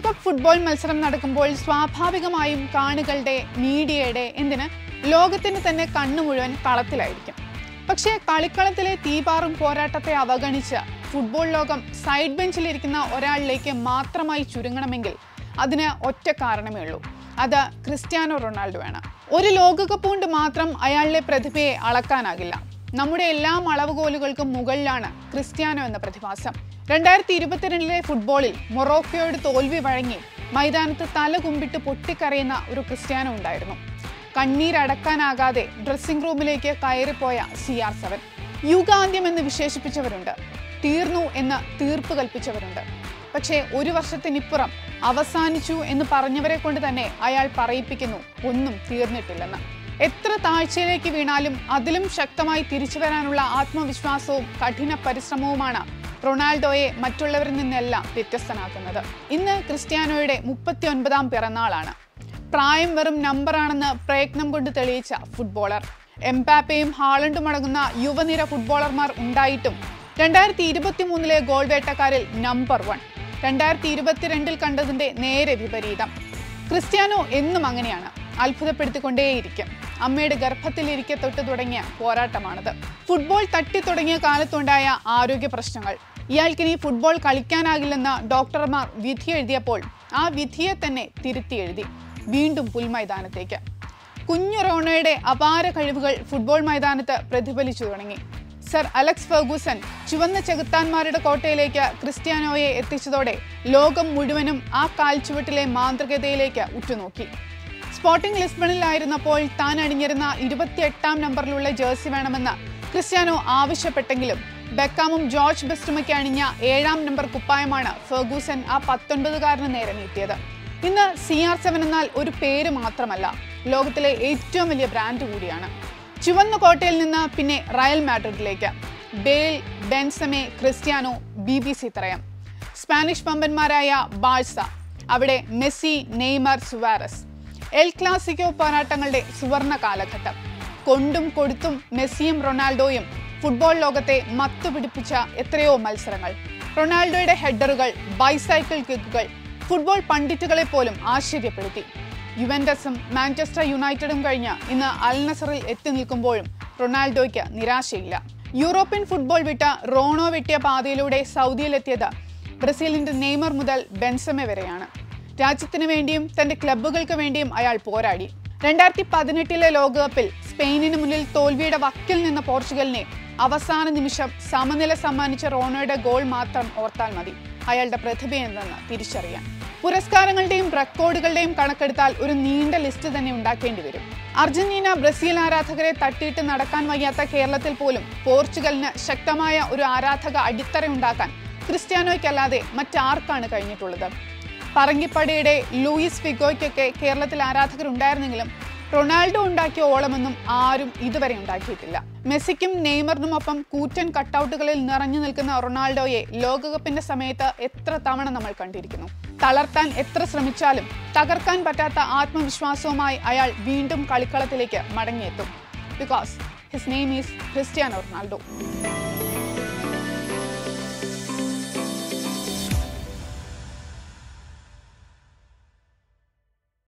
ലോകകപ്പ് ഫുട്ബോൾ മത്സരം നടക്കുമ്പോൾ സ്വാഭാവികമായും കാണികളുടെ മീഡിയയുടെ എന്തിന് ലോകത്തിന് തന്നെ കണ്ണു മുഴുവൻ കളത്തിലായിരിക്കും പക്ഷേ കളിക്കളത്തിലെ തീപാറും പോരാട്ടത്തെ അവഗണിച്ച് ഫുട്ബോൾ ലോകം സൈഡ് ബെഞ്ചിലിരിക്കുന്ന ഒരാളിലേക്ക് മാത്രമായി ചുരുങ്ങണമെങ്കിൽ അതിന് ഒറ്റ കാരണമേ ഉള്ളൂ അത് ക്രിസ്ത്യാനോ റൊണാൾഡോ ആണ് ഒരു ലോകകപ്പ് കൊണ്ട് മാത്രം അയാളിലെ പ്രതിഭയെ അളക്കാനാകില്ല നമ്മുടെ എല്ലാ അളവുകോലുകൾക്കും മുകളിലാണ് ക്രിസ്ത്യാനോ എന്ന പ്രതിഭാസം രണ്ടായിരത്തി ഇരുപത്തിരണ്ടിലെ ഫുട്ബോളിൽ മൊറോക്കോയോട് തോൽവി വഴങ്ങി മൈതാനത്ത് തല കുമ്പിട്ട് പൊട്ടിക്കരയുന്ന ഒരു ക്രിസ്ത്യാനോ ഉണ്ടായിരുന്നു കണ്ണീരടക്കാനാകാതെ ഡ്രസ്സിംഗ് റൂമിലേക്ക് കയറിപ്പോയ സി ആർ സെവൻ യുഗാന്ത്യം എന്ന് വിശേഷിപ്പിച്ചവരുണ്ട് തീർന്നു എന്ന് തീർപ്പ് കൽപ്പിച്ചവരുണ്ട് പക്ഷേ ഒരു വർഷത്തിനിപ്പുറം അവസാനിച്ചു എന്ന് പറഞ്ഞവരെ കൊണ്ട് തന്നെ അയാൾ പറയിപ്പിക്കുന്നു ഒന്നും തീർന്നിട്ടില്ലെന്ന് എത്ര താഴ്ചയിലേക്ക് വീണാലും അതിലും ശക്തമായി തിരിച്ചു വരാനുള്ള ആത്മവിശ്വാസവും കഠിന പരിശ്രമവുമാണ് റൊണാൾഡോയെ മറ്റുള്ളവരിൽ നിന്നെല്ലാം വ്യത്യസ്തനാക്കുന്നത് ഇന്ന് ക്രിസ്ത്യാനോയുടെ മുപ്പത്തി ഒൻപതാം പിറന്നാളാണ് പ്രായം വെറും നമ്പറാണെന്ന് പ്രയത്നം കൊണ്ട് തെളിയിച്ച ഫുട്ബോളർ എംപാപ്പയും ഹാളണ്ടും അടങ്ങുന്ന യുവനിര ഫുട്ബോളർമാർ ഉണ്ടായിട്ടും രണ്ടായിരത്തി ഇരുപത്തി മൂന്നിലെ ഗോൾ വേട്ടക്കാരിൽ നമ്പർ വൺ രണ്ടായിരത്തി ഇരുപത്തിരണ്ടിൽ കണ്ടതിന്റെ നേരെ വിപരീതം ക്രിസ്ത്യാനോ എന്നും അങ്ങനെയാണ് അത്ഭുതപ്പെടുത്തിക്കൊണ്ടേയിരിക്കും അമ്മയുടെ ഗർഭത്തിലിരിക്കെ തൊട്ട് തുടങ്ങിയ പോരാട്ടമാണത് ഫുട്ബോൾ തട്ടി തുടങ്ങിയ കാലത്തുണ്ടായ ആരോഗ്യ പ്രശ്നങ്ങൾ ഇയാൾക്കിനി ഫുട്ബോൾ കളിക്കാനാകില്ലെന്ന് ഡോക്ടർമാർ വിധി എഴുതിയപ്പോൾ ആ വിധിയെ തന്നെ തിരുത്തി എഴുതി വീണ്ടും പുൽമൈതാനത്തേക്ക് കുഞ്ഞു റോണയുടെ അപാര കഴിവുകൾ ഫുട്ബോൾ മൈതാനത്ത് പ്രതിഫലിച്ചു തുടങ്ങി സർ അലക്സ് ഫെർഗൂസൻ ചുവന്ന ചെകുത്താന്മാരുടെ കോട്ടയിലേക്ക് ക്രിസ്ത്യാനോയെ എത്തിച്ചതോടെ ലോകം മുഴുവനും ആ കാൽച്ചുവട്ടിലെ മാന്ത്രികതയിലേക്ക് ഉറ്റുനോക്കി സ്പോർട്ടിംഗ് ലിസ്ബണിലായിരുന്നപ്പോൾ താൻ അണിഞ്ഞിരുന്ന ഇരുപത്തിയെട്ടാം നമ്പറിലുള്ള ജേഴ്സി വേണമെന്ന് ക്രിസ്ത്യാനോ ആവശ്യപ്പെട്ടെങ്കിലും ബെക്കാമും ജോർജ് ബെസ്റ്റുമയ്ക്ക് അണിഞ്ഞ ഏഴാം നമ്പർ കുപ്പായമാണ് ഫെർഗൂസൻ ആ പത്തൊൻപതുകാരന് നേരെ നീട്ടിയത് ഇന്ന് സി ആർ സെവൻ എന്നാൽ ഒരു പേര് മാത്രമല്ല ലോകത്തിലെ ഏറ്റവും വലിയ ബ്രാൻഡ് കൂടിയാണ് ചുവന്ന കോട്ടയിൽ നിന്ന് പിന്നെ റയൽ മാഡ്രിഡിലേക്ക് Bale Benzema Cristiano B B C ത്രയം സ്പാനിഷ് പമ്പന്മാരായ ബാഴ്സ അവിടെ Messi Neymar Suarez El Clasico പോരാട്ടങ്ങളുടെ സുവർണ കാലഘട്ടം കൊണ്ടും കൊടുത്തും മെസ്സിയും റൊണാൾഡോയും ഫുട്ബോൾ ലോകത്തെ മത്തുപിടിപ്പിച്ച എത്രയോ മത്സരങ്ങൾ റൊണാൾഡോയുടെ ഹെഡറുകൾ ബൈസൈക്കിൾ കിക്കുകൾ ഫുട്ബോൾ പണ്ഡിറ്റുകളെ പോലും ആശ്ചര്യപ്പെടുത്തി യുവൻഡസും മാഞ്ചസ്റ്റർ യുണൈറ്റഡും കഴിഞ്ഞ് ഇന്ന് അൽ നസറിൽ എത്തി നിൽക്കുമ്പോഴും റൊണാൾഡോയ്ക്ക് നിരാശയില്ല യൂറോപ്യൻ ഫുട്ബോൾ വിട്ട റോണോ വെട്ടിയ പാതയിലൂടെ സൗദിയിലെത്തിയത് ബ്രസീലിന്റെ നെയ്മർ മുതൽ ബെൻസമെ വരെയാണ് രാജ്യത്തിന് വേണ്ടിയും തന്റെ ക്ലബ്ബുകൾക്ക് വേണ്ടിയും അയാൾ പോരാടി രണ്ടായിരത്തി പതിനെട്ടിലെ ലോകകപ്പിൽ സ്പെയിനിന് മുന്നിൽ തോൽവിയുടെ വക്കിൽ നിന്ന പോർച്ചുഗലിനെ അവസാന നിമിഷം സമനില സമ്മാനിച്ച റോണോയുടെ ഗോൾ മാത്രം ഓർത്താൽ മതി അയാളുടെ പ്രതിഭ എന്തെന്ന് തിരിച്ചറിയാൻ പുരസ്കാരങ്ങളുടെയും റെക്കോർഡുകളുടെയും കണക്കെടുത്താൽ ഒരു നീണ്ട ലിസ്റ്റ് തന്നെ ഉണ്ടാക്കേണ്ടി വരും അർജന്റീന ബ്രസീൽ ആരാധകരെ തട്ടിയിട്ട് നടക്കാൻ വയ്യാത്ത കേരളത്തിൽ പോലും പോർച്ചുഗലിന് ശക്തമായ ഒരു ആരാധക അടിത്തറ ഉണ്ടാക്കാൻ ക്രിസ്ത്യാനോയ്ക്കല്ലാതെ മറ്റാർക്കാണ് കഴിഞ്ഞിട്ടുള്ളത് പറങ്കിപ്പടിയുടെ ലൂയിസ് ഫിഗോയ്ക്കൊക്കെ കേരളത്തിൽ ആരാധകരുണ്ടായിരുന്നെങ്കിലും റൊണാൾഡോ ഉണ്ടാക്കിയ ഓളമൊന്നും ആരും ഇതുവരെ ഉണ്ടാക്കിയിട്ടില്ല മെസ്സിക്കും നെയ്മറിനുമൊപ്പം കൂറ്റൻ കട്ടൗട്ടുകളിൽ നിറഞ്ഞു നിൽക്കുന്ന റൊണാൾഡോയെ ലോകകപ്പിന്റെ സമയത്ത് എത്ര തവണ നമ്മൾ കണ്ടിരിക്കുന്നു തളർത്താൻ എത്ര ശ്രമിച്ചാലും തകർക്കാൻ പറ്റാത്ത ആത്മവിശ്വാസവുമായി അയാൾ വീണ്ടും കളിക്കളത്തിലേക്ക് മടങ്ങിയെത്തും because his name is Cristiano Ronaldo